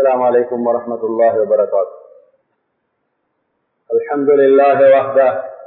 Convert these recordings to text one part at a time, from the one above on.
السلام عليكم ورحمة الله وبركاته الحمد لله وحده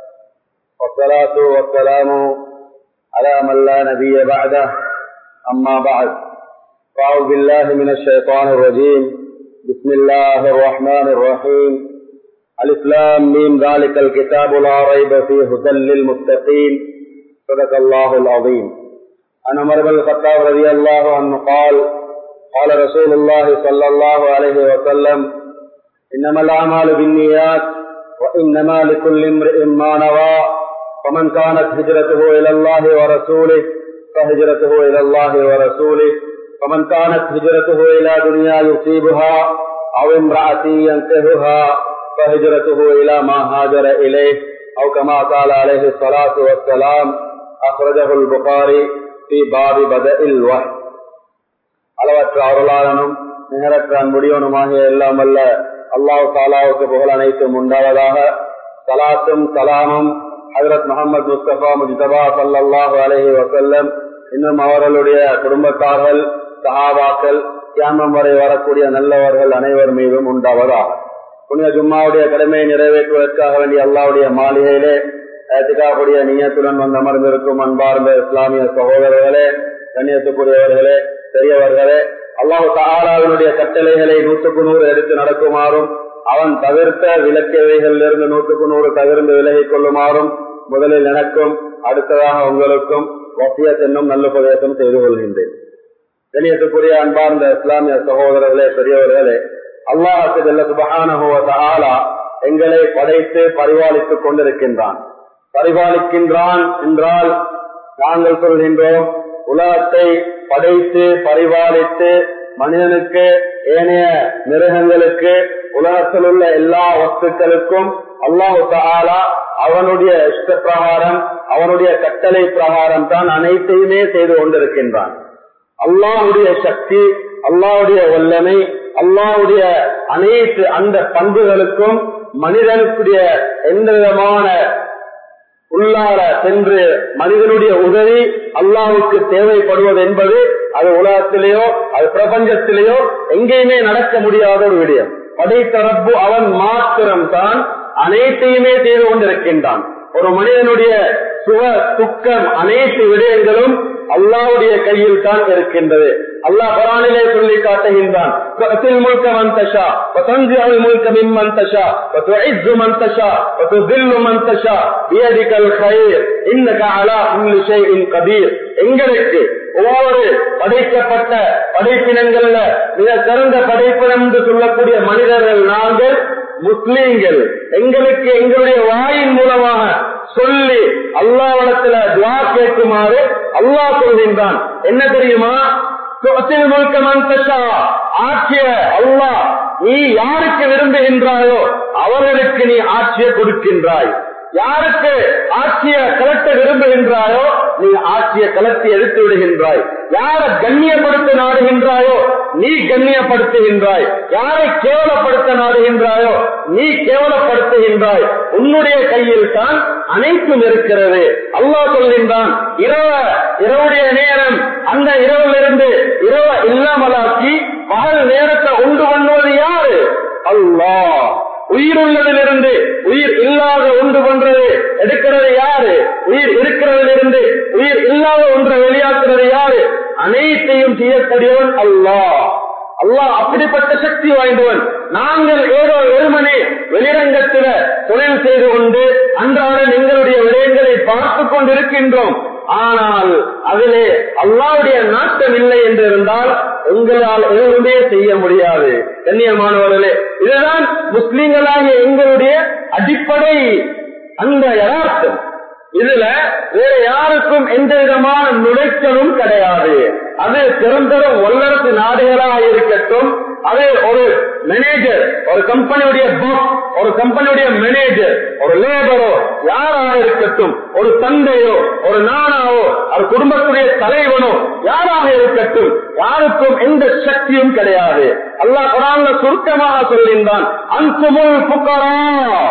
والصلاة والسلام على من لا نبي بعده أما بعد فأعوذ بالله من الشيطان الرجيم بسم الله الرحمن الرحيم الإسلام من ذلك الكتاب لا ريب فيه هدى للمتقين صدق الله العظيم عن عمر بن الخطاب رضي الله عنه قال قال رسول الله صلى الله عليه وسلم إنما الأعمال بالنيات وإنما لكل امرئ ما نوى فمن كانت هجرته إلى الله ورسوله فهجرته إلى الله ورسوله ومن كانت هجرته إلى دنيا يصيبها أو امرأة ينكهها فهجرته إلى ما هاجر إليه أو كما قال عليه الصلاة والسلام أخرجه البخاري في باب بدء الوحي அளவற்ற அருளாளனும் நிகரற்ற அன்புடையவனுமாகிய எல்லாம் அல்ல அல்லாஹ் தாலாவுக்கு புகழ் அனைத்தும் உண்டாவதாக சலாத்தும் கலாமும் ஹசரத் முகமது முஸ்தபா முஜிதபா சல்லாஹூ அலஹி வசல்லம் இன்னும் அவர்களுடைய குடும்பத்தார்கள் சஹாபாக்கள் தியானம் வரை வரக்கூடிய நல்லவர்கள் அனைவர் மீதும் உண்டாவதாக புனித ஜும்மாவுடைய கடமையை நிறைவேற்றுவதற்காக வேண்டிய அல்லாவுடைய மாளிகையிலே ஏத்துக்காக்கூடிய நீயத்துடன் வந்து அமர்ந்திருக்கும் அன்பார்ந்த இஸ்லாமிய சகோதரர்களே கண்ணியத்துக்குரியவர்களே பெரியவர்களே அல்லாஹு தாலாவினுடைய கட்டளைகளை நூற்றுக்கு நூறு எடுத்து நடக்குமாறும் அவன் தவிர்த்த விளக்கியவைகளிலிருந்து நூற்றுக்கு நூறு தவிர்த்து விலகிக் கொள்ளுமாறும் முதலில் எனக்கும் அடுத்ததாக உங்களுக்கும் வசியத் என்னும் நல்ல உபதேசம் செய்து கொள்கின்றேன் கண்ணியத்துக்குரிய அன்பார்ந்த இஸ்லாமிய சகோதரர்களே பெரியவர்களே அல்லாஹுக்கு செல்ல சுபகான எங்களை படைத்து பரிபாலித்துக் கொண்டிருக்கின்றான் பரிபாலிக்கின்றான் என்றால் நாங்கள் சொல்கின்றோம் உலகத்தை படைத்து பரிபாலித்து மனிதனுக்கு ஏனைய மிருகங்களுக்கு உலகத்தில் உள்ள எல்லா வஸ்துக்களுக்கும் அல்லாஹு தாலா அவனுடைய இஷ்ட பிரகாரம் அவனுடைய கட்டளை பிரகாரம் தான் அனைத்தையுமே செய்து கொண்டிருக்கின்றான் அல்லாவுடைய சக்தி அல்லாவுடைய வல்லமை அல்லாவுடைய அனைத்து அந்த பண்புகளுக்கும் மனிதனுக்குடைய எந்த விதமான உள்ளார சென்று மனிதனுடைய உதவி அல்லாவுக்கு தேவைப்படுவது என்பது அது உலகத்திலேயோ அது பிரபஞ்சத்திலேயோ எங்கேயுமே நடக்க முடியாத ஒரு விடயம் படைத்தரப்பு அவன் மாத்திரம்தான் அனைத்தையுமே செய்து கொண்டிருக்கின்றான் ஒரு மனிதனுடைய சுக துக்கம் அனைத்து விடயங்களும் அல்லாவுடைய கையில் தான் இருக்கின்றது அல்லாஹ் பரானிலே சொல்லி காட்டுகின்றான் முழுக்க மந்தஷா வதஞ்சு முழுக்க மிம்மந்தஷா وتعز من تشاء وتذل من تشاء بيدك الخير انك على كل شيء قدير எங்களுக்கு ஒவ்வொரு படைக்கப்பட்ட படைப்பினங்கள்ல மிக சிறந்த படைப்பினம் என்று சொல்லக்கூடிய மனிதர்கள் நாங்கள் முஸ்லீம்கள் எங்களுக்கு எங்களுடைய வாயின் மூலமாக சொல்லி அல்லாவிடத்துல துவா கேட்குமாறு அல்லாஹ் சொல்கின்றான் என்ன தெரியுமா ஆட்சிய அல்லாஹ் நீ யாருக்கு விரும்புகின்றாயோ அவர்களுக்கு நீ ஆட்சியை கொடுக்கின்றாய் யாருக்கு ஆட்சிய கலட்ட விரும்புகின்றாயோ நீ ஆட்சிய கலத்தி எடுத்து விடுகின்றாய் யார கண்ணியப்படுத்த நாடுகின்றாயோ நீ கண்ணியப்படுத்துகின்றாய் யாரை கேவலப்படுத்த நாடுகின்றாயோ நீ கேவலப்படுத்துகின்றாய் உன்னுடைய கையில் தான் அனைத்தும் இருக்கிறது அல்லாஹ் சொல்கின்றான் இரவ இரவுடைய நேரம் அந்த இரவிலிருந்து இரவ இல்லாமலாக்கி பகல் நேரத்தை உண்டு பண்ணுவது யாரு அல்லாஹ் உயிர் உள்ளதிலிருந்து உயிர் இல்லாத ஒன்று பண்றது எடுக்கிறது யாரு உயிர் இருக்கிறதிலிருந்து உயிர் இல்லாத ஒன்றை வெளியாக்குறது யாரு அனைத்தையும் செய்யக்கூடியவன் அல்லாஹ் அல்லாஹ் அப்படிப்பட்ட சக்தி வாய்ந்தவன் நாங்கள் ஏதோ வெறுமனே வெளிரங்கத்தில தொழில் செய்து கொண்டு அன்றாடம் எங்களுடைய விடயங்களை பார்த்துக் கொண்டிருக்கின்றோம் ஆனால் அதிலே அல்லாவுடைய நாட்டம் இல்லை என்று இருந்தால் உங்களால் எதுவுமே செய்ய முடியாது கண்ணியமானவர்களே இதுதான் முஸ்லிம்களாகிய எங்களுடைய அடிப்படை அந்த யதார்த்தம் இதுல வேற யாருக்கும் எந்த விதமான நுழைச்சலும் கிடையாது அது பெருந்தரும் வல்லரசு நாடுகளாக இருக்கட்டும் அது ஒரு மேனேஜர் ஒரு கம்பெனியுடைய புக் ஒரு கம்பெனியுடைய மேனேஜர் ஒரு லேபரோ யாராக இருக்கட்டும் ஒரு தந்தையோ ஒரு நானாவோ ஒரு குடும்பத்துடைய தலைவனோ யாராக இருக்கட்டும் யாருக்கும் எந்த சக்தியும் கிடையாது அல்லாஹ் குரான்ல சுருக்கமாக சொல்கின்றான் அன்சுமுல் புக்கரா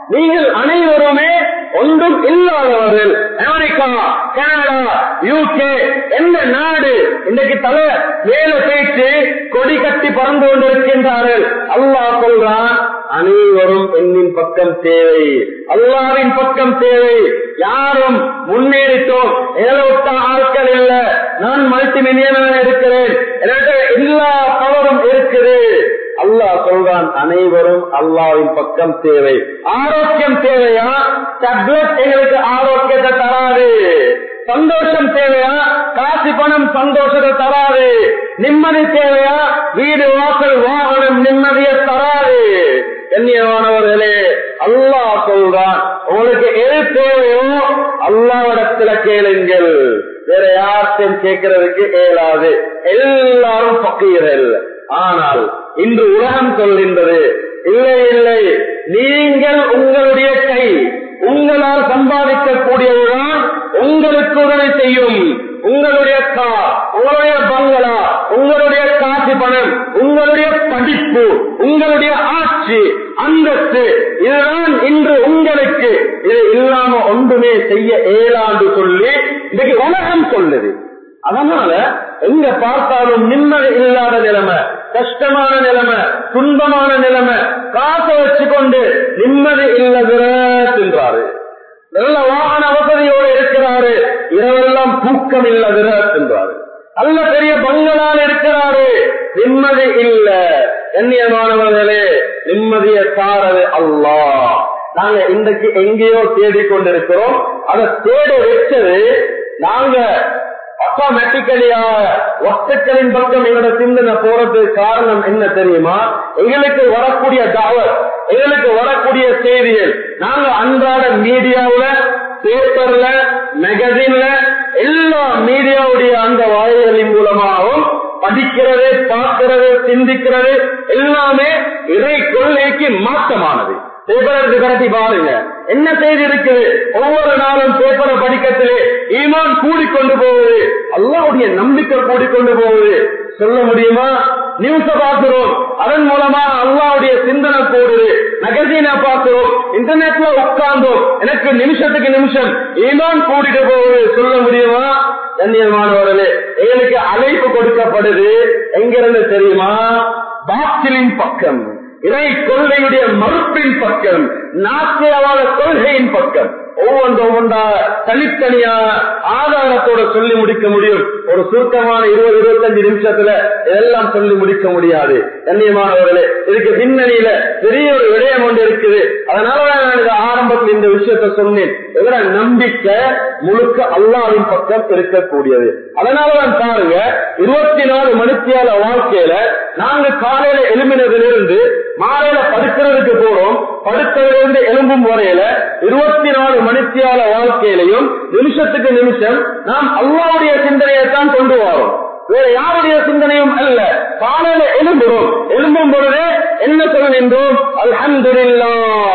நீங்கள் அனைவருமே ஒன்றும் இல்லாதவர்கள் அமெரிக்கா கனடா யூகே எந்த நாடு இன்றைக்கு தலை மேல பேச்சு கொடி கட்டி பறந்து கொண்டிருக்கின்றார்கள் அல்லாஹ் சொல்றான் அனைவரும் என்னின் பக்கம் தேவை அல்லாவின் பக்கம் தேவை யாரும் முன்னேறிட்டோம் ஏழோட்ட ஆட்கள் இல்ல நான் மல்டி மில்லியனாக இருக்கிறேன் எனக்கு எல்லா பவரும் இருக்குது அல்லாஹ் சொல்றான் அனைவரும் அல்லாவின் பக்கம் தேவை ஆரோக்கியம் தேவையா டேப்லெட் எங்களுக்கு ஆரோக்கியத்தை தராது சந்தோஷம் தேவையா காசு பணம் சந்தோஷத்தை தராது நிம்மதி தேவையா வீடு வாசல் வாகனம் நிம்மதியை தராது கண்ணியமானவர்களே அல்லாஹ் சொல்றான் உங்களுக்கு எது தேவையோ அல்லாவிடத்துல கேளுங்கள் வேற யார்த்தையும் கேட்கறதுக்கு இயலாது எல்லாரும் பக்கீர்கள் ஆனால் இன்று உலகம் சொல்கின்றது இல்லை இல்லை நீங்கள் உங்களுடைய கை உங்களால் சம்பாதிக்கக்கூடியதுதான் உங்களுக்கு உதவி செய்யும் உங்களுடைய கார் உங்களுடைய பங்களா உங்களுடைய காசு பணம் உங்களுடைய படிப்பு உங்களுடைய ஆட்சி அந்தஸ்து இதுதான் இன்று உங்களுக்கு இது இல்லாம ஒன்றுமே செய்ய இயலாண்டு சொல்லி இன்னைக்கு உலகம் சொல்லுது அதனால எங்க பார்த்தாலும் நிம்மதி இல்லாத நிலைமை கஷ்டமான நிலைமை துன்பமான நிலைமை காசை வச்சுக்கொண்டு நிம்மதி இல்லதிறாரு நல்ல வாகன வசதியோடு இருக்கிறாரு இரவெல்லாம் தூக்கம் இல்லதிறாரு நல்ல பெரிய பங்களால் இருக்கிறாரு நிம்மதி இல்ல கண்ணியமானவர்களே நிம்மதியை தாரது அல்லா நாங்க இன்றைக்கு எங்கேயோ தேடிக்கொண்டிருக்கிறோம் அதை தேட வச்சது நாங்க ஆட்டோமேட்டிக்கலியா வஸ்துக்களின் பக்கம் எங்களோட சிந்தனை போறதுக்கு காரணம் என்ன தெரியுமா எங்களுக்கு வரக்கூடிய தாவத் எங்களுக்கு வரக்கூடிய செய்திகள் நாங்க அன்றாட மீடியாவுல பேப்பர்ல மேகசின்ல எல்லா மீடியாவுடைய அந்த வாய்களின் மூலமாகவும் படிக்கிறது பார்க்கிறது சிந்திக்கிறது எல்லாமே இறை கொள்கைக்கு மாற்றமானது பேப்பர் எடுத்து கடத்தி பாருங்க என்ன செய்தி இருக்குது ஒவ்வொரு நாளும் பேப்பரை படிக்கத்திலே ஈமான் கூடிக்கொண்டு போகுது அல்லாவுடைய நம்பிக்கை கூடிக்கொண்டு போகுது சொல்ல முடியுமா நியூஸ பார்க்கிறோம் அதன் மூலமா அல்லாவுடைய சிந்தனை போடுது நகசீன பார்க்கிறோம் இன்டர்நெட்ல உட்கார்ந்தோம் எனக்கு நிமிஷத்துக்கு நிமிஷம் ஈமான் கூடிட்டு போகுது சொல்ல முடியுமா கண்ணியமானவர்களே எங்களுக்கு அழைப்பு கொடுக்கப்படுது எங்கிருந்து தெரியுமா பாத்திலின் பக்கம் இறை கொள்கையுடைய மறுப்பின் பக்கம் நாசியவாத கொள்கையின் பக்கம் ஒவ்வொன்று ஒவ்வொன்றா தனித்தனியா ஆதாரத்தோட சொல்லி முடிக்க முடியும் ஒரு சுருக்கமான இருபது இருபத்தஞ்சு நிமிஷத்துல இதெல்லாம் சொல்லி முடிக்க முடியாது கண்ணியமானவர்களே இதுக்கு பின்னணியில பெரிய ஒரு விடயம் ஒன்று இருக்குது அதனாலதான் நான் இந்த ஆரம்பத்தில் இந்த விஷயத்த சொன்னேன் எதிர நம்பிக்கை முழுக்க அல்லாவின் பக்கம் இருக்கக்கூடியது அதனாலதான் பாருங்க இருபத்தி நாலு மணித்தியால வாழ்க்கையில நாங்க காலையில எழுமினதிலிருந்து மாலையில படுக்கிறதுக்கு போறோம் படுத்ததிலிருந்து எலும்பும் வரையில இருபத்தி நாலு மணித்தியால வாழ்க்கையிலையும் நிமிஷத்துக்கு நிமிஷம் நாம் அல்லாவுடைய சிந்தனையை தான் கொண்டு வரோம் வேற யாருடைய சிந்தனையும் அல்ல காலையில எழும்புறோம் எழும்பும் பொழுதே என்ன சொல்கின்றோம் அல்ஹம்துலில்லா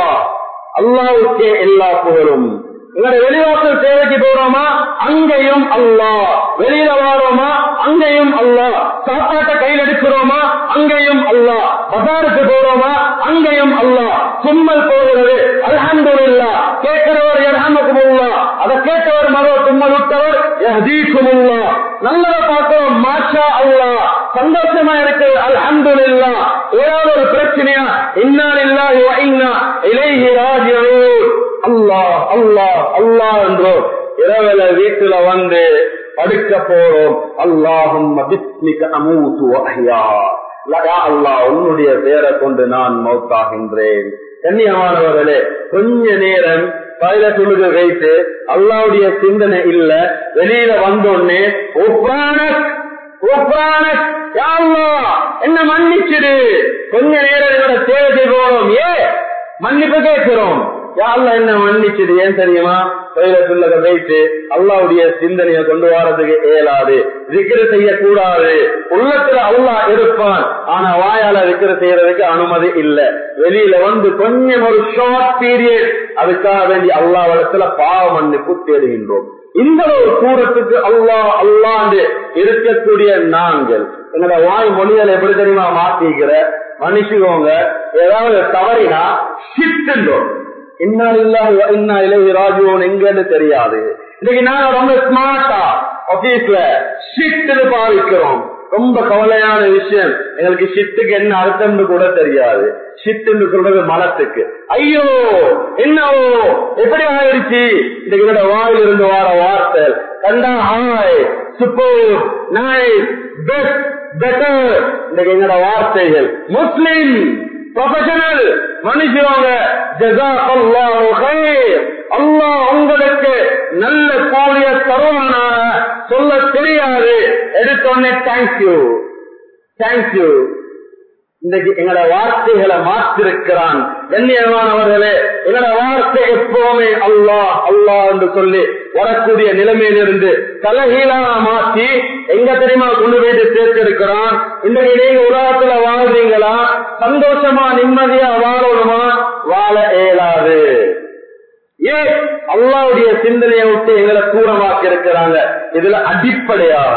அல்லாவுக்கே எல்லா புகழும் எங்களுடைய வெளிவாசல் சேவைக்கு போறோமா அங்கேயும் அல்லா வெளியில வாரோமா அங்கேயும் அல்லா சாப்பாட்டை கையில் எடுக்கிறோமா அங்கேயும் அல்லா பசாருக்கு போறோமா அங்கேயும் அல்லா சும்மல் போகிறது அல்ஹந்து இல்லா கேட்கிறவர் எல்ஹமக்குமுல்லா அதை கேட்டவர் மகோ தும்மல் விட்டவர் யஹ்தீக்குமுல்லா நல்லதை பார்க்கிறோம் மாஷா அல்லா சந்தோஷமா இருக்கு அல்ஹந்து இல்லா ஏதாவது ஒரு பிரச்சனையா இன்னா இல்லாஹி வ இன்னா இலைஹி ராஜிஊன் அல்லாஹ் அல்லாஹ் அல்லாஹ் என்றோ இரவுல வீட்டுல வந்து படுக்க போறோம் அல்லாஹும் அல்லாஹ் உன்னுடைய பேரை கொண்டு நான் மௌத்தாகின்றேன் கண்ணியமானவர்களே கொஞ்ச நேரம் பயில தொழுக வைத்து அல்லாவுடைய சிந்தனை இல்ல வெளியில வந்தோடனே என்ன மன்னிச்சிடு கொஞ்ச நேரம் என்னோட தேவை போறோம் ஏ மன்னிப்பு கேட்கிறோம் யாழ்ல என்ன மன்னிச்சது ஏன் தெரியுமா கையில வைத்து அல்லாவுடைய சிந்தனையை கொண்டு வரதுக்கு இயலாது விக்கிர செய்யக்கூடாது உள்ளத்துல அல்லாஹ் இருப்பான் ஆனா வாயால விக்கிர செய்யறதுக்கு அனுமதி இல்ல வெளியில வந்து கொஞ்சம் ஒரு ஷார்ட் பீரியட் அதுக்காக வேண்டி அல்லா வளத்துல பாவ மன்னிப்பு தேடுகின்றோம் இந்த ஒரு கூடத்துக்கு அல்லா அல்லாண்டு இருக்கக்கூடிய நாங்கள் எங்களோட வாய் மொழிகளை எப்படி தெரியுமா மாத்திக்கிற மன்னிச்சுக்கோங்க ஏதாவது தவறினா ஷிட்டுன்றோம் இன்னா இல்லாஹி இன்னா இலகி ராஜுவோன் எங்கன்னு தெரியாது இன்னைக்கு நாங்க ரொம்ப ஸ்மார்ட்டா ஆபீஸ்ல ஷிட் பாவிக்கிறோம் ரொம்ப கவலையான விஷயம் எங்களுக்கு ஷிட்டுக்கு என்ன அர்த்தம்னு கூட தெரியாது ஷிட்டுன்னு சொல்றது மனத்துக்கு ஐயோ என்னவோ எப்படி ஆயிடுச்சு இன்னைக்கு என்னோட வாயில் இருந்து வார வார்த்தை கண்டா hi super nice best better இன்னைக்கு என்னோட வார்த்தைகள் முஸ்லிம் ப்ரொஃபஷனல் மனுஷங்க அல்லாஹ் உங்களுக்கு நல்ல கூலிய தருவானா சொல்ல தெரியாது எடுத்தோடனே தேங்க்யூ தேங்க்யூ இன்றைக்கு எங்களோட வார்த்தைகளை மாற்றிருக்கிறான் கண்ணியமானவர்களே எங்களோட வார்த்தை எப்பவுமே அல்லாஹ் அல்லாஹ் என்று சொல்லி வரக்கூடிய நிலைமையிலிருந்து தலைகீழாக மாற்றி எங்க தெரியுமா கொண்டு போயிட்டு சேர்த்திருக்கிறான் இன்றைக்கு நீங்க உலகத்துல வாழ்றீங்களா சந்தோஷமா நிம்மதியா வாழணுமா வாழ இயலாது ஏன் அல்லாவுடைய சிந்தனையை விட்டு எங்களை தூரமாக்கி இருக்கிறாங்க இதுல அடிப்படையாக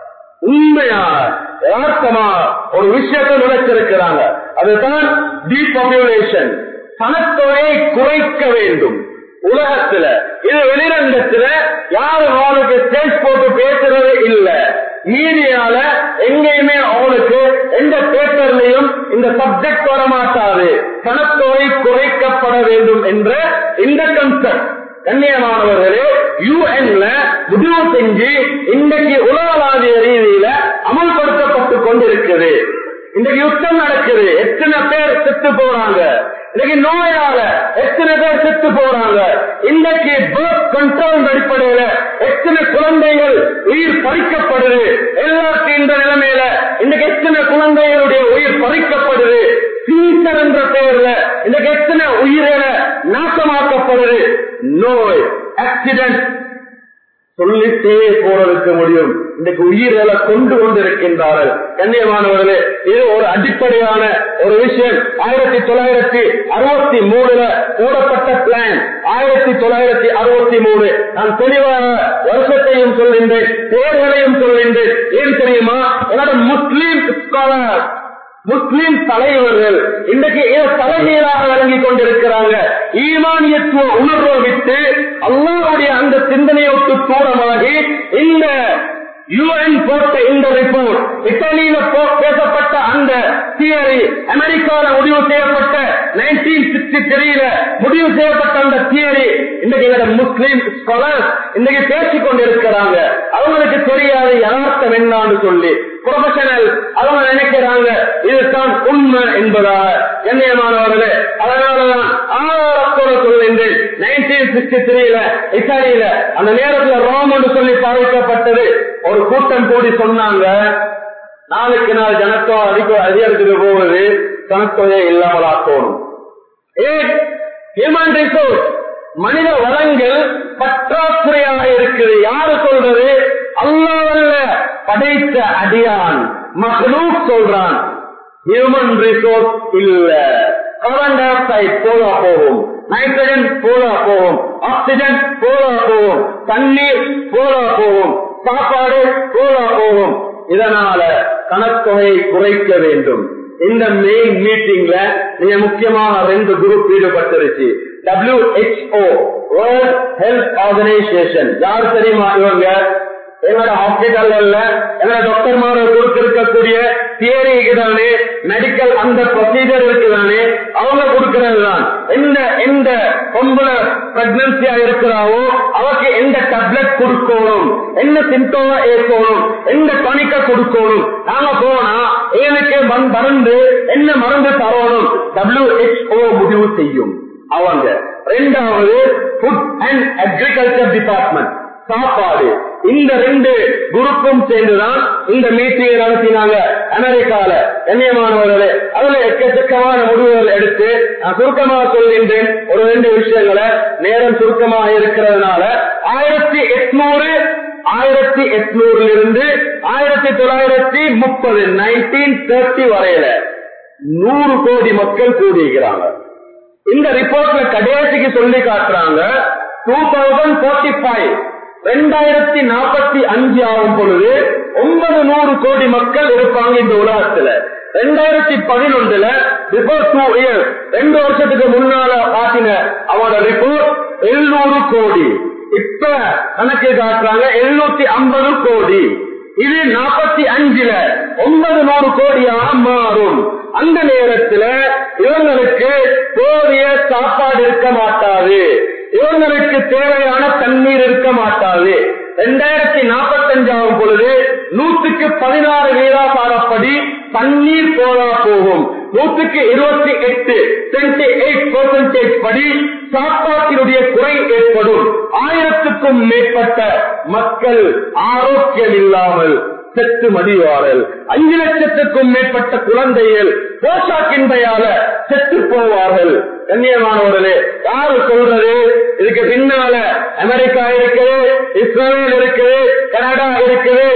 உண்மையாக யதார்த்தமா ஒரு விஷயத்தை நுழைச்சிருக்கிறாங்க அதுதான் டீபாப்புலேஷன் பணத்தொகையை குறைக்க வேண்டும் உலகத்துல இது வெளிரங்கத்துல யாரும் அவனுக்கு ஸ்டேஜ் போட்டு பேசுறது இல்ல மீடியால எங்கேயுமே அவனுக்கு எந்த பேப்பர்லயும் இந்த சப்ஜெக்ட் வர மாட்டாது பணத்தொகை குறைக்கப்பட வேண்டும் என்ற இந்த கன்செப்ட் கண்ணியமானவர்களே யூஎன்ல முடிவு செஞ்சு இன்றைக்கு உலகளாவிய ரீதியில அமல்படுத்தப்பட்டு கொண்டிருக்குது இன்றைக்கு யுத்தம் நடக்குது எத்தனை பேர் செத்து போறாங்க இன்னைக்கு நோயால எத்தனை பேர் செத்து போறாங்க இன்றைக்கு பேர்த் கண்ட்ரோல் அடிப்படையில எத்தனை குழந்தைகள் உயிர் பறிக்கப்படுது எல்லாருக்கும் இந்த நிலைமையில இன்னைக்கு எத்தனை குழந்தைகளுடைய உயிர் பறிக்கப்படுது சீசர் என்ற பெயர்ல இன்னைக்கு எத்தனை உயிரின நாசமாக்கப்படுது நோய் ஆக்சிடென்ட் சொல்லிட்டே போறதுக்கு முடியும் இன்றைக்கு உயிர்களை கொண்டு கொண்டிருக்கின்றார்கள் கண்ணியமானவர்களே இது ஒரு அடிப்படையான ஒரு விஷயம் ஆயிரத்தி தொள்ளாயிரத்தி அறுபத்தி மூணுல போடப்பட்ட பிளான் ஆயிரத்தி தொள்ளாயிரத்தி அறுபத்தி மூணு நான் தெளிவாக வருஷத்தையும் சொல்கின்றேன் பெயர்களையும் சொல்கின்றேன் ஏன் தெரியுமா என்னோட முஸ்லீம் ஸ்காலர் முஸ்லிம் தலைவர்கள் இன்றைக்கு தலைமையிலாக விளங்கி கொண்டிருக்கிறாங்க ஈமானியத்துவ உணர்வை விட்டு அல்லாவுடைய அந்த சிந்தனையோட்டு தூரமாகி இந்த யுஎன் போட்ட இந்த ரிப்போர்ட் இத்தாலியில பேசப்பட்ட அந்த தியரி அமெரிக்கால முடிவு செய்யப்பட்ட நைன்டீன் சிக்ஸ்டி த்ரீல முடிவு செய்யப்பட்ட அந்த தியரி இன்றைக்கு முஸ்லீம் ஸ்காலர்ஸ் இன்னைக்கு பேசிக் கொண்டிருக்கிறாங்க அவங்களுக்கு தெரியாது யதார்த்தம் என்னான்னு சொல்லி ப்ரொஃபஷனல் அவங்க நினைக்கிறாங்க இதுதான் உண்மை என்பதாக கண்ணியமானவர்களே அதனாலதான் ஆறாரத்தோட சொல்கின்றேன் நைன்டீன் சிக்ஸ்டி த்ரீல இத்தாலியில அந்த நேரத்துல ரோம் என்று சொல்லி பாதிக்கப்பட்டது ஒரு கூட்டம் கூடி சொன்னாங்க நாளுக்கு நாள் ஜனத்தொகை அதிக அதிகரித்துட்டு போவது ஜனத்தொகை இல்லாமல் ஆக்கணும் ஏன் ஹியூமன் ரிசோர்ஸ் மனித வளங்கள் பற்றாக்குறையாக இருக்குது யாரு சொல்றது அல்லாவல்ல படைத்த அடியான் மகளூக் சொல்றான் ஹியூமன் ரிசோர்ஸ் இல்ல கார்பன் டை ஆக்சைடு போலா போகும் நைட்ரஜன் போலா போகும் ஆக்சிஜன் போலா போகும் தண்ணீர் போலா போகும் சாப்பாடு போலா போகும் இதனால கணத்தொகையை குறைக்க வேண்டும் இந்த மெயின் மீட்டிங்ல நீங்க முக்கியமாக ரெண்டு குரூப் ஈடுபட்டிருச்சு WHO வேர்ல்ட் ஹெல்த் ஆர்கனைசேஷன் யார் தெரியுமா இவங்க எங்களோட ஹாஸ்பிட்டல்ல எங்களோட டாக்டர் மார கொடுத்திருக்கக்கூடிய தியரி இருக்குதானே மெடிக்கல் அந்த ப்ரொசீஜர் இருக்குதானே அவங்க கொடுக்கிறது தான் எந்த எந்த பொம்பளை பிரெக்னன்சியா இருக்கிறாவோ அவருக்கு எந்த டேப்லெட் கொடுக்கணும் என்ன சிம்டோமா ஏற்கணும் எந்த பணிக்க கொடுக்கணும் நாங்க போனா எனக்கு மருந்து என்ன மருந்து தரணும் WHO முடிவு செய்யும் அவங்க ரெண்டாவது ஃபுட் அண்ட் அக்ரிகல்ச்சர் டிபார்ட்மெண்ட் சாப்பாடு இந்த ரெண்டு குரூப்பும் சேர்ந்துதான் இந்த மீட்டிங் நடத்தினாங்க அமெரிக்கால கண்ணியமானவர்களே அதுல எக்கச்சக்கமான முடிவுகள் எடுத்து நான் சுருக்கமாக சொல்கின்றேன் ஒரு ரெண்டு விஷயங்களை நேரம் சுருக்கமாக இருக்கிறதுனால ஆயிரத்தி எட்நூறு ஆயிரத்தி எட்நூறுல இருந்து ஆயிரத்தி தொள்ளாயிரத்தி முப்பது நைன்டீன் தேர்ட்டி வரையில நூறு கோடி மக்கள் கூடியிருக்கிறாங்க இந்த ரிப்போர்ட்ல கடைசிக்கு சொல்லி காட்டுறாங்க டூ தௌசண்ட் போர்ட்டி ஃபைவ் ரெண்டாயிரத்தி நாற்பத்தி அஞ்சு ஆகும் பொழுது ஒன்பது நூறு கோடி மக்கள் இருப்பாங்க இந்த உலகத்துல ரெண்டாயிரத்தி பதினொன்றுல பிஃபோர் டூ இயர்ஸ் ரெண்டு வருஷத்துக்கு முன்னால காட்டின அவனோட ரிப்போர்ட் எழுநூறு கோடி இப்ப கணக்கு காட்டுறாங்க எழுநூத்தி ஐம்பது கோடி இது நாற்பத்தி அஞ்சுல ஒன்பது நூறு கோடியாக மாறும் அந்த நேரத்துல இவங்களுக்கு போதிய சாப்பாடு இருக்க மாட்டாது இவங்களுக்கு தேவையான தண்ணீர் இருக்க மாட்டாது ரெண்டாயிரத்தி நாற்பத்தி அஞ்சாகும் பொழுது நூற்றுக்கு பதினாறு வீராசாரப்படி தண்ணீர் போதா போகும் நூற்றுக்கு இருபத்தி எட்டு டுவெண்ட்டி எயிட் பெர்சன்டேஜ் படி சாப்பாட்டினுடைய குறை ஏற்படும் ஆயிரத்துக்கும் மேற்பட்ட மக்கள் ஆரோக்கியம் இல்லாமல் செத்து மடிவார்கள் அஞ்சு லட்சத்துக்கும் மேற்பட்ட குழந்தைகள் போஷாக்கின்மையால செத்து போவார்கள் கண்ணியமானவர்களே யாரு சொல்றது இதுக்கு பின்னால அமெரிக்கா இருக்குது இஸ்ரேல் இருக்குது கனடா இருக்குது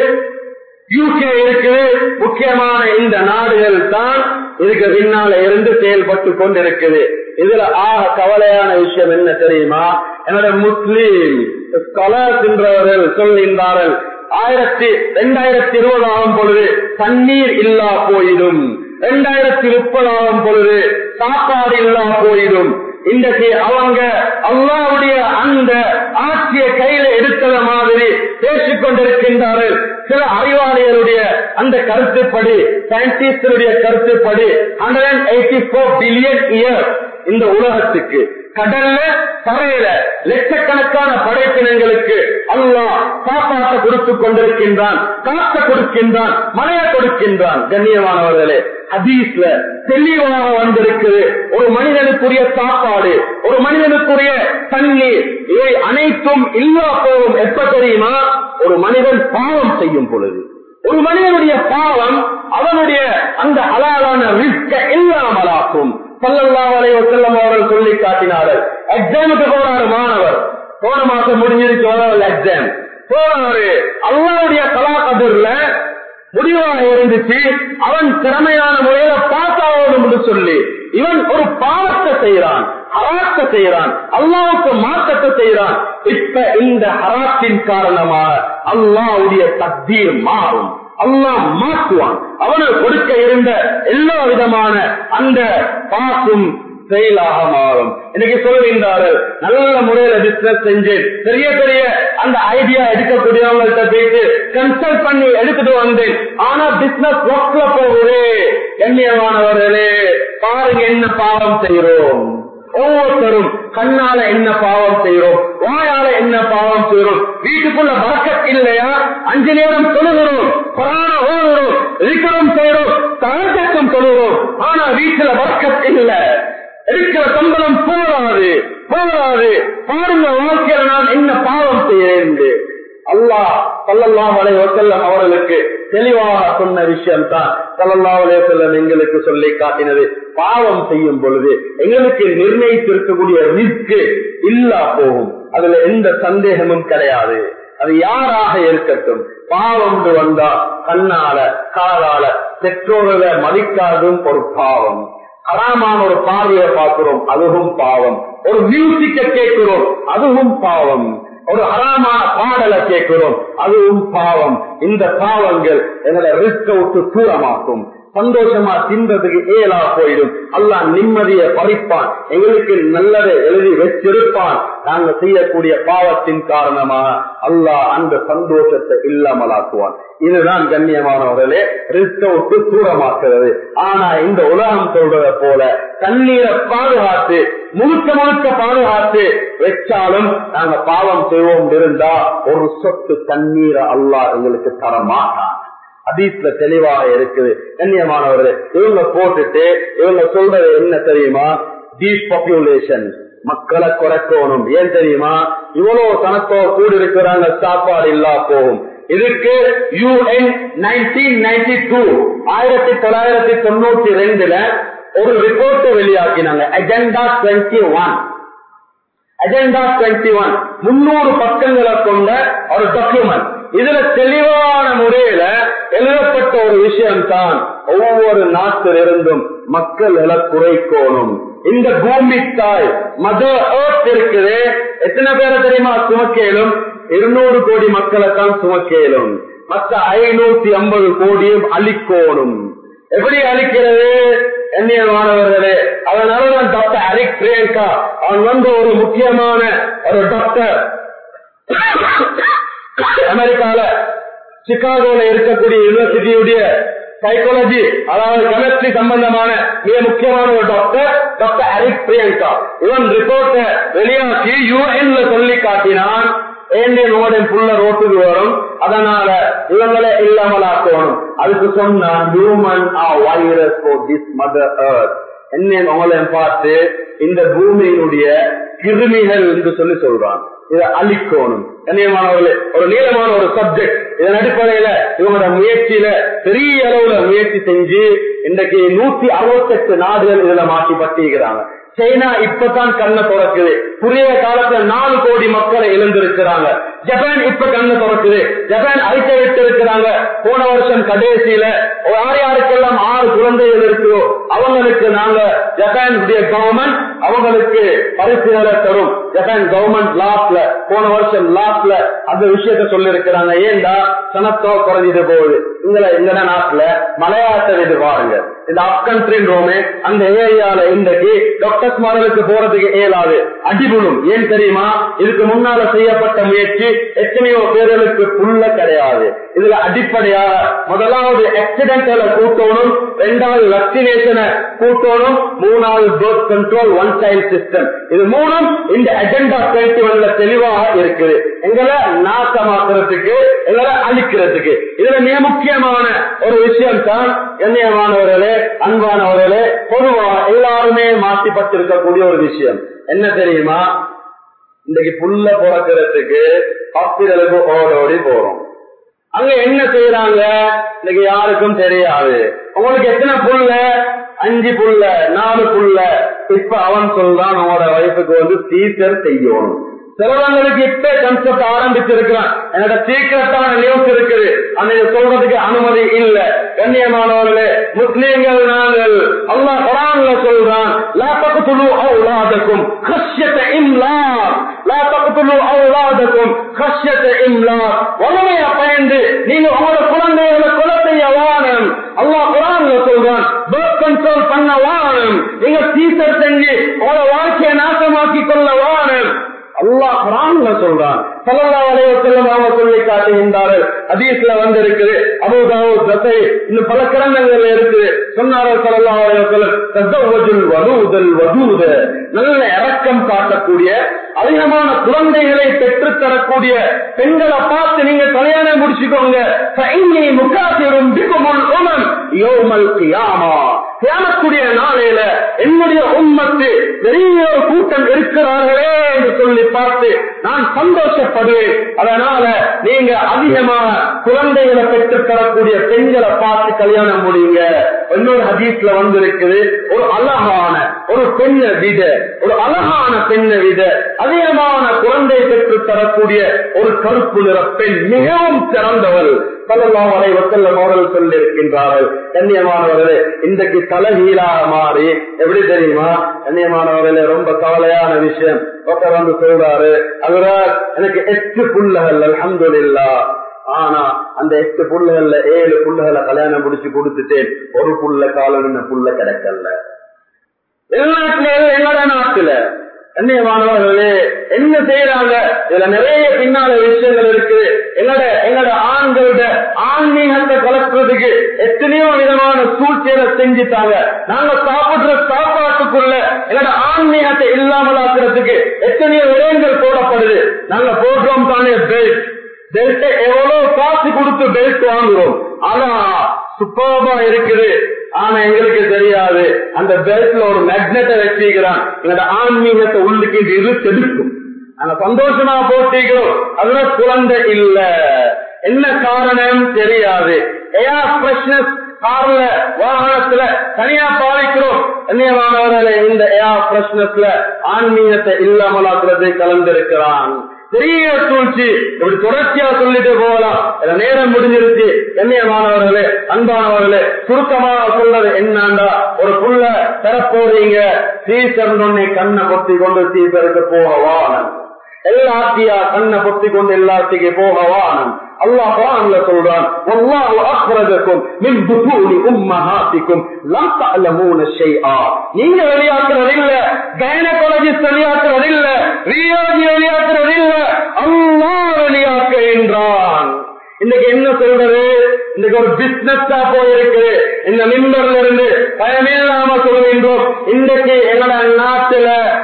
யூகே இருக்குது முக்கியமான இந்த நாடுகள் தான் இதுக்கு பின்னால இருந்து செயல்பட்டு கொண்டிருக்குது இதுல ஆக கவலையான விஷயம் என்ன தெரியுமா என்னோட முஸ்லீம் ஸ்காலர்ஸ் என்றவர்கள் சொல்கின்றார்கள் ஆயிரத்தி ரெண்டாயிரத்தி இருபது ஆகும் பொழுது தண்ணீர் இல்லா போயிடும் ரெண்டாயிரத்தி முப்பது ஆகும் பொழுது சாப்பாடு இல்லா போயிடும் இன்றைக்கு அவங்க அல்லாவுடைய அந்த ஆட்சியை கையில எடுத்தத மாதிரி பேசிக் கொண்டிருக்கின்றார்கள் சில அறிவாளிகளுடைய அந்த கருத்துப்படி சயின்டிஸ்டுடைய கருத்துப்படி hundred eighty four billion year இந்த உலகத்துக்கு கடல்ல தரையில லட்சக்கணக்கான படைப்பினங்களுக்கு அல்லாஹ் சாப்பாட்டை கொடுத்து கொண்டிருக்கின்றான் காத்த கொடுக்கின்றான் மழையை கொடுக்கின்றான் கண்ணியமானவர்களே ஹதீஸ்ல தெளிவாக வந்திருக்குது ஒரு மனிதனுக்குரிய சாப்பாடு ஒரு மனிதனுக்குரிய தண்ணீர் இவை அனைத்தும் இல்லா போகும் எப்ப தெரியுமா ஒரு மனிதன் பாவம் செய்யும் பொழுது ஒரு மனிதனுடைய பாவம் அவனுடைய அந்த அலாலான ரிஸ்க இல்லாமலாக்கும் சல்லல்லாஹு செல்லம் அவர்கள் சொல்லி காட்டினார்கள் எக்ஸாமுக்கு போறாரு மாணவர் போன மாசம் முடிஞ்சிருச்சு எக்ஸாம் போறாரு அல்லாவுடைய கலாக்கதிர்ல முடிவாக இருந்துச்சு அவன் திறமையான முறையில பாஸ் ஆகணும் என்று சொல்லி இவன் ஒரு பாவத்தை செய்யறான் ஹராத்த செய்யறான் அல்லாவுக்கு மாற்றத்தை செய்யறான் இப்ப இந்த ஹராத்தின் காரணமாக அல்லாவுடைய தத்தீர் மாறும் அல்லாஹ் மாற்றுவான் அவனுக்கு கொடுக்க இருந்த எல்லா விதமான அந்த பாசும் செயலாக மாறும் இன்னைக்கு சொல்லுகின்றார்கள் நல்ல முறையில பிசினஸ் செஞ்சு பெரிய பெரிய அந்த ஐடியா எடுக்கக்கூடியவங்கள்ட்ட போயிட்டு கன்சல்ட் பண்ணி எடுத்துட்டு வந்தேன் ஆனா பிசினஸ் ஒர்க்ல போகுது கண்ணியமானவர்களே பாருங்க என்ன பாவம் செய்யறோம் ஒவ்வொருத்தரும் கண்ணால என்ன பாவம் செய்யறோம் வாயால என்ன பாவம் செய்யறோம் வீட்டுக்குள்ள வழக்கம் இல்லையா அஞ்சு நேரம் தொழுகிறோம் புராண ஓடுறோம் இருக்கிறோம் செய்யறோம் தகச்சம் தொழுகிறோம் ஆனா வீட்டுல வழக்கம் இல்லை இருக்கிற சம்பளம் போராது போராது பாருங்க வாழ்க்கையில நான் என்ன பாவம் செய்யறேன் அல்லாஹ் சல்லல்லாஹ் அலைவசல்லம் அவர்களுக்கு தெளிவாக சொன்ன விஷயம் தான் சல்லல்லாஹ் அலைவசல்லம் எங்களுக்கு சொல்லி காட்டினது பாவம் செய்யும் பொழுது எங்களுக்கு நிர்ணயித்திருக்கக்கூடிய ரிஸ்க் இல்லா போகும் அதுல எந்த சந்தேகமும் கிடையாது அது யாராக இருக்கட்டும் பாவம் வந்தா கண்ணால காலால பெற்றோர்களை மதிக்காதும் ஒரு பாவம் அறாமான ஒரு பார்வையை பார்க்கிறோம் அதுவும் பாவம் ஒரு மியூசிக்க கேட்கிறோம் அதுவும் பாவம் ஒரு அறாமான பாடலை கேட்கிறோம் அதுவும் பாவம் இந்த பாவங்கள் எங்களை ரிஸ்க விட்டு தூரமாக்கும் சந்தோஷமா தின்றதுக்கு ஏலா போயிடும் அல்லாஹ் நிம்மதியை பறிப்பான் எங்களுக்கு நல்லதை எழுதி வச்சிருப்பான் நாங்க செய்யக்கூடிய பாவத்தின் காரணமாக அல்லாஹ் அந்த சந்தோஷத்தை இல்லாமலாக்குவான் இதுதான் கண்ணியமானவர்களே ரிஸ்க விட்டு தூரமாக்குறது ஆனா இந்த உலகம் சொல்றத போல தண்ணீரை பாதுகாத்து முழுக்க முழுக்க பாதுகாத்து வச்சாலும் நாங்க பாவம் செய்வோம் இருந்தா ஒரு சொட்டு தண்ணீரை அல்லாஹ் எங்களுக்கு தர மாட்டான் அதீஸ்ல தெளிவாக இருக்குது கண்ணியமானவர்களே இவங்க போட்டுட்டு இவங்க சொல்றது என்ன தெரியுமா டீப் பாப்புலேஷன் மக்களை குறைக்கணும் ஏன் தெரியுமா இவ்வளவு கணக்கோ கூடி இருக்கிறாங்க சாப்பாடு இல்லா போகும் இதுக்கு யூஎன் நைன்டீன் நைன்டி டூ ஆயிரத்தி தொள்ளாயிரத்தி தொண்ணூத்தி ரெண்டுல ஒரு ரிப்போர்ட் வெளியாக்கினாங்க agenda twenty one agenda twenty one முன்னூறு பக்கங்களை கொண்ட ஒரு டாக்குமெண்ட் இதுல தெளிவான முறையில எழுதப்பட்ட ஒரு விஷயம் தான் ஒவ்வொரு நாட்டிலிருந்தும் மக்கள் குறைக்கணும் இந்த பூமி தாய் மத இருக்குது எத்தனை பேரை தெரியுமா சுமக்கேலும் இருநூறு கோடி மக்களை தான் சுமக்கேலும் மற்ற ஐநூத்தி ஐம்பது கோடியும் அழிக்கோணும் எப்படி அழிக்கிறது எண்ணியமானவர்களே அதனாலதான் டாக்டர் அரிக் பிரியங்கா அவன் வந்து ஒரு முக்கியமான ஒரு டாக்டர் அமெரிக்கால சிகாகோல இருக்கக்கூடிய யூனிவர்சிட்டியுடைய சைக்காலஜி அதாவது கெமிஸ்ட்ரி சம்பந்தமான மிக முக்கியமான ஒரு டாக்டர் டாக்டர் அரிக் பிரியங்கா இவன் ரிப்போர்ட்டை வெளியாக்கி யூஎன்ல சொல்லி காட்டினான் ஏண்டிய நோடன் புள்ள ரோட்டுக்கு வரும் அதனால இவங்களை இல்லாமலாக்கணும் அதுக்கு சொன்னான் human virus for this mother earth என்ன உங்களை பார்த்து இந்த பூமியினுடைய கிருமிகள் என்று சொல்லி சொல்றான் இதை அழிக்கணும் கண்ணியமானவர்களே ஒரு நீளமான ஒரு சப்ஜெக்ட் இதன் அடிப்படையில இவங்களோட முயற்சியில பெரிய அளவுல முயற்சி செஞ்சு இன்றைக்கு நூத்தி அறுபத்தெட்டு நாடுகள் இதுல மாற்றி பட்டிருக்கிறாங்க சைனா இப்பதான் கண்ணை திறக்குது குறுகிய காலத்துல நாலு கோடி மக்களை இழந்திருக்கிறாங்க ஜப்பான் இப்ப கண்ணை திறக்குது ஜப்பான் அறிக்கை விட்டு இருக்கிறாங்க போன வருஷம் கடைசியில யார் யாருக்கெல்லாம் ஆறு குழந்தைகள் இருக்குதோ அவங்களுக்கு நாங்க ஜப்பானுடைய கவர்மெண்ட் அவங்களுக்கு பரிசுகளை தரும் ஜப்பான் கவர்மெண்ட் லாஸ்ட்ல போன வருஷம் லாஸ்ட்ல அந்த விஷயத்த சொல்லி இருக்கிறாங்க ஏண்டா சனத்தோ குறைஞ்சிட்டு போகுது இங்கட இந்த நாட்டுல மலையாட்ட இது பாருங்க இந்த அப்கண்ட்ரின்றோமே அந்த ஏரியால இன்றைக்கு டாக்டர்ஸ் மாடலுக்கு போறதுக்கு இயலாது அடிபுடும் ஏன் தெரியுமா இதுக்கு முன்னால செய்யப்பட்ட முயற்சி எத்தனையோ பேர்களுக்கு புல்ல கிடையாது இதுல அடிப்படையாக முதலாவது ஆக்சிடென்ட்ல கூட்டணும் இரண்டாவது வேக்சினேஷனை கூட்டணும் மூணாவது dose control one child system இது மூணும் இந்த அஜெண்டா டுவெண்ட்டி ஒன்ல தெளிவாக இருக்குது எங்களை நாசமாக்குறதுக்கு எங்களை அழிக்கிறதுக்கு இதுல மிக முக்கியமான ஒரு விஷயம் தான் கண்ணியமானவர்களே அன்பானவர்களே பொதுவா எல்லாருமே மாற்றிப்பட்டிருக்கக்கூடிய ஒரு விஷயம் என்ன தெரியுமா இன்னைக்கு புல்ல பிறக்கிறதுக்கு ஹாஸ்பிட்டலுக்கு ஓடோடி போறோம் அங்க என்ன செய்யறாங்க இன்னைக்கு யாருக்கும் தெரியாது உங்களுக்கு எத்தனை புல்ல அஞ்சு புல்ல நாலு புல்ல இப்ப அவன் சொல்றான் உங்களோட வயசுக்கு வந்து சீசர் செய்யணும் சிலவங்களுக்கு இப்ப கன்செப்ட் ஆரம்பிச்சிருக்கிறான் என்னோட சீக்கிரத்தான நியூஸ் இருக்குது அந்த சொல்றதுக்கு அனுமதி இல்ல கண்ணியமானவர்களே முஸ்லீம்கள் நாங்கள் அல்லா குரான்ல சொல்றான் லா தகுதுலு அவுலாதக்கும் கஷ்யத்த இம்லா லா தகுதுலு அவுலாதக்கும் கஷ்யத்த இம்லா வளமையா பயந்து நீங்க உங்களோட குழந்தைகளை கொலை செய்ய வானம் அல்லா குரான்ல சொல்றான் பர்த் கண்ட்ரோல் பண்ண வானம் நீங்க சீசர் செஞ்சு உங்களோட வாழ்க்கையை நாசமாக்கி கொள்ள வானம் அல்லாஹ் குரான்ல சொல்றான் சல்லல்லாஹு அலைஹி வஸல்லம் அவங்க சொல்லி காட்டுகின்றார்கள் ஹதீஸ்ல வந்து இருக்குது அபூதாவூத் தசை இன்னும் பல கிரந்தங்கள்ல இருக்குது சொன்னார்கள் சல்லல்லாஹு அலைஹி வஸல்லம் தஸவ்வஜுல் வலூதல் வதூத நல்ல இரக்கம் காட்டக்கூடிய அதிகமான குழந்தைகளை பெற்றுத் தரக்கூடிய பெண்களை பார்த்து நீங்க கல்யாணம் முடிச்சுக்கோங்க ஃபைன்னி முகாசிரும் பிக்குமுல் உமம் யௌமல் கியாமா கியாமத்துடைய நாளையில என்னுடைய உம்மத்து பெரிய ஒரு கூட்டம் இருக்கிறார்களே என்று சொல்லி பார்த்து நான் சந்தோஷப்படுவேன் அதனால நீங்க அதிகமாக குழந்தைகளை பெற்றுத் தரக்கூடிய பெண்களை பார்த்து கல்யாணம் முடியுங்க இன்னொரு ஹதீஸ்ல வந்து இருக்குது ஒரு அழகான ஒரு பெண்ணை விட ஒரு அழகான பெண்ணை விட அதிகமான குழந்தை பெற்றுத் தரக்கூடிய ஒரு கருப்பு நிற பெண் மிகவும் சிறந்தவள் சல்லல்லாஹு அலைஹி வஸல்லம் அவர்கள் சொல்லியிருக்கின்றார்கள் கண்ணியமானவர்களே இன்றைக்கு தலைகீழாக மாறி எப்படி தெரியுமா கண்ணியமானவர்களே ரொம்ப கவலையான விஷயம் ஒருத்தர் வந்து சொல்றாரு அவரா எனக்கு எட்டு புள்ளகள் அல்ஹம்துலில்லா ஆனா அந்த எட்டு புள்ளுகள்ல ஏழு புள்ளுகளை கல்யாணம் முடிச்சு கொடுத்துட்டேன் ஒரு புள்ள காலம் புள்ள கிடைக்கல வெளிநாட்டுல எங்களோட நாட்டுல கண்ணியமானவர்களே என்ன செய்யறாங்க இதுல நிறைய பின்னால விஷயங்கள் இருக்கு எங்கட எங்கட ஆண்களோட ஆன்மீகத்தை கலக்குறதுக்கு எத்தனையோ விதமான சூழ்ச்சிகளை செஞ்சுட்டாங்க நாங்க சாப்பிடுற சாப்பாட்டுக்குள்ள எங்கட ஆன்மீகத்தை இல்லாமலாக்குறதுக்கு எத்தனையோ விடயங்கள் போடப்படுது நாங்க போடுறோம் தானே பெல்ட் பெல்ட் எவ்வளவு காசு கொடுத்து பெல்ட் வாங்குறோம் ஆனா சூப்பர்பா இருக்குது ஆனா எங்களுக்கு தெரியாது அந்த பெல்ட்ல ஒரு மேக்னெட்டை வச்சிருக்கிறான் எங்களோட ஆன்மீகத்தை உள்ளுக்கு இது செதுக்கும் நாங்க சந்தோஷமா போட்டிக்கிறோம் அதுல குழந்தை இல்ல என்ன காரணம் தெரியாது ஏர் ஃப்ரெஷ்னஸ் கார்ல வாகனத்துல தனியா பாதிக்கிறோம் கண்ணியமானவர்களே இந்த ஏர் ஃப்ரெஷ்னஸ்ல ஆன்மீகத்தை இல்லாமலாக்குறதை கலந்திருக்கிறான் பெரிய சூழ்ச்சி இப்படி தொடர்ச்சியா சொல்லிட்டு போகலாம் இதுல நேரம் முடிஞ்சிருச்சு கண்ணியமானவர்களே அன்பானவர்களே சுருக்கமாக சொல்றது என்னண்டா ஒரு புள்ள தரப்போறீங்க சீசர் கண்ணை பொத்தி கொண்டு சீசருக்கு போக வானம் எல்லாத்தியா கண்ணை பொத்தி கொண்டு எல்லாத்துக்கு போக வானம் அல்லாஹ் குர்ஆன்ல சொல்றான் வல்லாஹு அக்ரஜக்கும் மின் புதூனி உம்மஹாத்திக்கும் லம் தஅலமூன ஷைஆ நீங்க வெளியாக்குறது இல்ல கைனகாலஜிஸ்ட் வெளியாக்குறது இல்ல ரியாஜி வெளியாக்குறது இல்ல அல்லாஹ் வெளியாக்குகின்றான் இன்னைக்கு என்ன சொல்றது இன்னைக்கு ஒரு பிசினஸ் போயிருக்கு இந்த மிம்பர்ல இருந்து பயமில்லாம சொல்கின்றோம் இன்றைக்கு எங்களோட நாட்டுல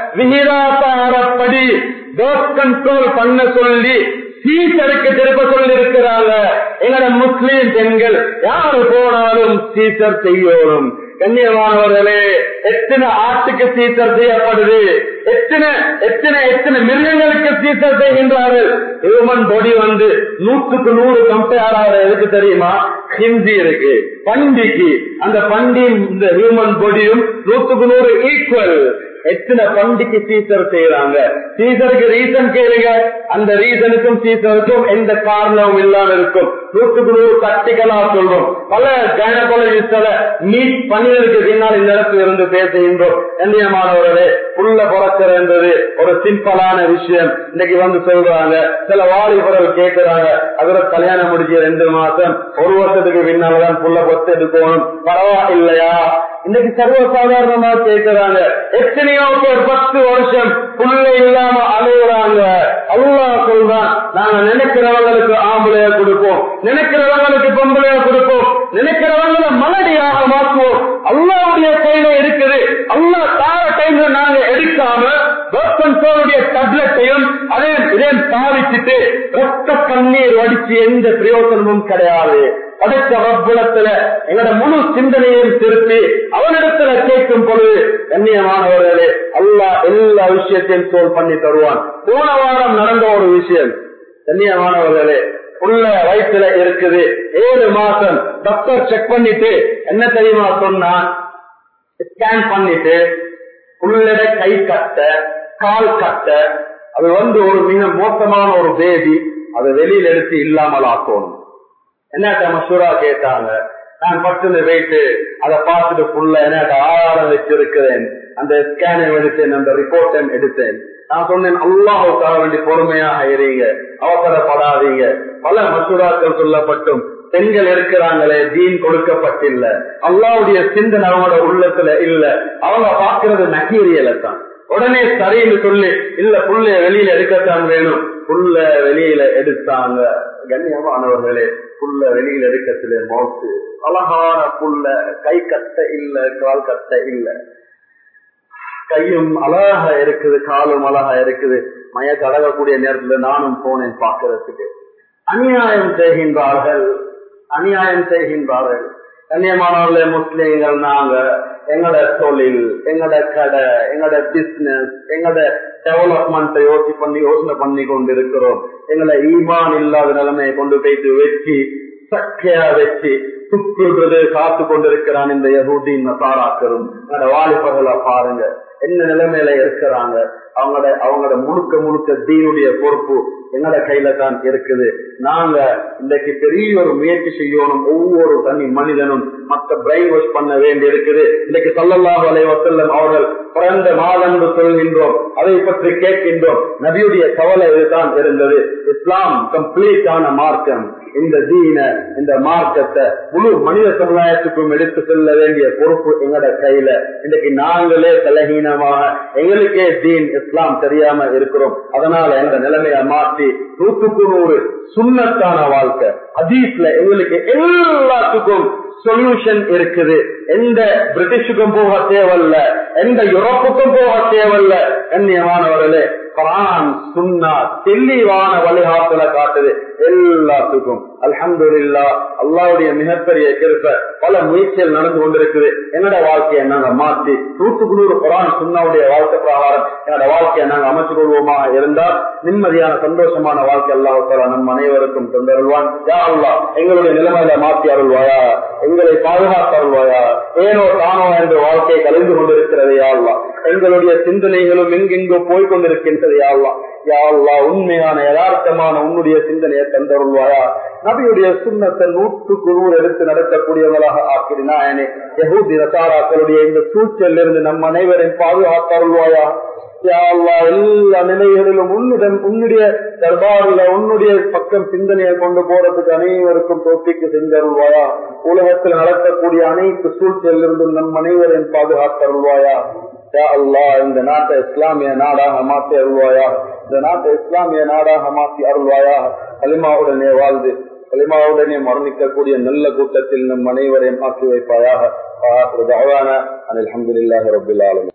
விகிதாசாரப்படி டோஸ் கண்ட்ரோல் பண்ண சொல்லி சீசருக்கு திருப்ப சொல்லி இருக்கிறாங்க எங்களோட முஸ்லீம் பெண்கள் யாரு போனாலும் சீசர் செய்யணும் கண்ணியமானவர்களே எத்தனை ஆட்டுக்கு சீசர் செய்யப்படுது எத்தனை எத்தனை எத்தனை மிருகங்களுக்கு சீசர் செய்கின்றார்கள் ஹியூமன் பாடி வந்து நூற்றுக்கு நூறு கம்பேர் ஆகிற எதுக்கு தெரியுமா ஹிந்தி இருக்கு பண்டிக்கு அந்த பண்டி இந்த ஹியூமன் பாடியும் நூற்றுக்கு நூறு ஈக்குவல் எத்தனை பண்டிக்கு சீசர் செய்யறாங்க சீசருக்கு ரீசன் கேளுங்க அந்த ரீசனுக்கும் சீசருக்கும் எந்த காரணமும் இல்லாம இருக்கும் நூற்றுக்கு நூறு கட்டிகளா சொல்றோம் பல கைனகாலஜிஸ்ட மீட் பண்ணியதுக்கு பின்னால் இந்த இடத்துல இருந்து பேசுகின்றோம் கண்ணியமானவர்களே புள்ள பிறக்கிறது ஒரு சிம்பிளான விஷயம் இன்னைக்கு வந்து சொல்றாங்க சில வாலிபர்கள் கேட்கிறாங்க அதுல கல்யாணம் முடிஞ்சு ரெண்டு மாசம் ஒரு வருஷத்துக்கு பின்னால்தான் புள்ள பொத்து எடுக்கணும் பரவாயில்லையா இன்னைக்கு சர்வசாதாரணமா கேட்கிறாங்க எத்தனையோ பேர் பத்து வருஷம் புள்ள இல்லாம அலையுறாங்க அல்லா சொல்றான் நாங்க நினைக்கிறவங்களுக்கு ஆம்பளைய கொடுப்போம் நினைக்கிறவங்களுக்கு பொம்பளைய கொடுப்போம் நினைக்கிறவங்களை மலடியாக மாற்றுவோம் அல்லாவுடைய கையில இருக்குது அல்லா தார டைம்ல நாங்க எடுக்காம டப்லெட்டையும் அதே இதையும் பாவிச்சுட்டு ரத்த கண்ணீர் வடிச்சு எந்த பிரயோசனமும் கிடையாது படைத்த ரப்புலத்துல எங்களோட முழு சிந்தனையையும் திருப்பி அவனிடத்துல கேட்கும் பொழுது கண்ணியமானவர்களே அல்லா எல்லா விஷயத்தையும் சோல் பண்ணி தருவான் போன வாரம் நடந்த ஒரு விஷயம் கண்ணியமானவர்களே உள்ள வயிற்றுல இருக்குது ஏழு மாசம் டாக்டர் செக் பண்ணிட்டு என்ன தெரியுமா சொன்னா ஸ்கேன் பண்ணிட்டு உள்ளட கை கட்ட கால் கட்ட அது வந்து ஒரு மிக மோசமான ஒரு பேபி அதை வெளியில எடுத்து இல்லாமல் ஆக்கணும் என்னட்ட மசூரா கேட்டாங்க நான் பட்டுன்னு போயிட்டு அதை பார்த்துட்டு ஃபுல்லா என்னட்ட ஆதாரம் வச்சிருக்கிறேன் அந்த ஸ்கேனை எடுத்தேன் அந்த ரிப்போர்ட்டை எடுத்தேன் நான் சொன்னேன் அல்லாஹுக்காக வேண்டி பொறுமையாக இருங்க அவசரப்படாதீங்க பல மசூராக்கள் சொல்லப்பட்டும் பெண்கள் இருக்கிறாங்களே தீன் கொடுக்கப்பட்டில்ல அல்லாவுடைய சிந்தனை அவங்களோட உள்ளத்துல இல்ல அவங்க பாக்குறது மெட்டீரியலை தான் உடனே சரின்னு சொல்லி இல்ல புள்ளைய வெளியில எடுக்கத்தான் வேணும் புள்ள வெளியில எடுத்தாங்க கண்ணியமானவர்களே புள்ள வெளியில எடுக்கத்திலே மௌத்து அழகான புள்ள கை கட்ட இல்ல கால் கட்ட இல்ல கையும் அழகா இருக்குது காலும் அழகா இருக்குது மய கடகக்கூடிய நேரத்துல நானும் போனேன் பாக்குறதுக்கு அநியாயம் செய்கின்றார்கள் அநியாயம் செய்கின்றார்கள் கண்ணியமானவர்களே முஸ்லீம்கள் நாங்க எங்களோட தொழில் எங்களோட கடை எங்களோட பிசினஸ் எங்களோட டெவலப்மெண்ட் யோசி பண்ணி யோசனை பண்ணி கொண்டு இருக்கிறோம் எங்களை ஈமான் இல்லாத நிலைமையை கொண்டு போயிட்டு வச்சு சக்கையா வச்சு துப்புறது காத்து கொண்டிருக்கிறான் இந்த யகுதீன் நசாராக்கரும் எங்களோட வாலிபர்களை பாருங்க என்ன நிலைமையில இருக்கிறாங்க அவங்களோட அவங்களோட முழுக்க முழுக்க தீனுடைய பொறுப்பு எங்களோட கையில தான் இருக்குது நாங்க இன்றைக்கு பெரிய ஒரு முயற்சி செய்யணும் ஒவ்வொரு தனி மனிதனும் மற்ற பிரெயின் வாஷ் பண்ண வேண்டி இருக்குது இன்னைக்கு சொல்லல்லாஹ் அலைவசல்லம் அவர்கள் பிறந்த மாதம் என்று சொல்கின்றோம் அதை பற்றி கேட்கின்றோம் நபியுடைய கவலை இதுதான் இருந்தது இஸ்லாம் கம்ப்ளீட்டான மார்க்கம் இந்த தீன இந்த மார்க்கத்தை முழு மனித சமுதாயத்துக்கும் எடுத்து செல்ல வேண்டிய பொறுப்பு எங்களோட கையில இன்னைக்கு நாங்களே பலகீனமாக எங்களுக்கே தீன் இஸ்லாம் தெரியாம இருக்கிறோம் அதனால எங்க நிலைமைய மாற்றி நூற்றுக்கு நூறு சுண்ணத்தான வாழ்க்கை அதீஸ்ல எங்களுக்கு எல்லாத்துக்கும் சொல்யூஷன் இருக்குது எந்த பிரிட்டிஷுக்கும் போக தேவையில்ல எந்த யூரோப்புக்கும் போக தேவையில்ல கண்ணியமானவர்களே குரான் சுன்னா தெளிவான வழிகாட்டல காட்டுது எல்லாத்துக்கும் அல்ஹம்து இல்லா அல்லாவுடைய மிகப்பெரிய கிருப்ப பல முயற்சிகள் நடந்து கொண்டிருக்குது என்னோட வாழ்க்கையை நாங்க மாற்றி நூற்றுக்கு நூறு குரான் சுன்னாவுடைய வாழ்க்கை பிரகாரம் என்னோட வாழ்க்கையை நாங்க அமைச்சு கொள்வோமா இருந்தால் நிம்மதியான சந்தோஷமான வாழ்க்கை அல்லாஹால நம் அனைவருக்கும் தந்தருள்வான் யா அல்லா எங்களுடைய நிலைமையில மாற்றி அருள்வாயா எங்களை பாதுகாத்து அருள்வாயா ஏனோ தானோ என்று வாழ்க்கை கலைந்து கொண்டிருக்கிறது யா அல்லா எங்களுடைய சிந்தனைகளும் எங்கெங்கோ போய்கொண்டிருக்கின்றது யா அல்லா யா அல்லா உண்மையான யதார்த்தமான உன்னுடைய சிந்தனையை தந்தருள்வாயா நபியுடைய சுண்ணத்தை நூற்றுக்கு நூறு எடுத்து நடத்தக்கூடியவர்களாக ஆக்கினாயனே யகூதி நசாராக்களுடைய இந்த சூழ்ச்சியில் இருந்து நம் அனைவரையும் பாதுகாத்தருள்வாயா யா அல்லாஹ் எல்லா நிலைகளிலும் உன்னுடன் உன்னுடைய தர்பாரில உன்னுடைய பக்கம் சிந்தனையை கொண்டு போறதுக்கு அனைவருக்கும் தோப்பிக்கு செஞ்சருள்வாயா உலகத்தில் நடக்கக்கூடிய அனைத்து சூழ்ச்சியிலிருந்தும் நம் அனைவரையும் பாதுகாத்தருள்வாயா யா அல்லாஹ் இந்த நாட்டை இஸ்லாமிய நாடாக மாற்றி அருள்வாயா இந்த நாட்டை இஸ்லாமிய நாடாக மாற்றி அருள்வாயா கலிமாவுடனே வாழ்ந்து கலிமாவுடனே மரணிக்கக்கூடிய நல்ல கூட்டத்தில் நம் அனைவரையும் ஆக்கி வைப்பாயாக அலமதுல்லாஹி ரபில் ஆலமீன்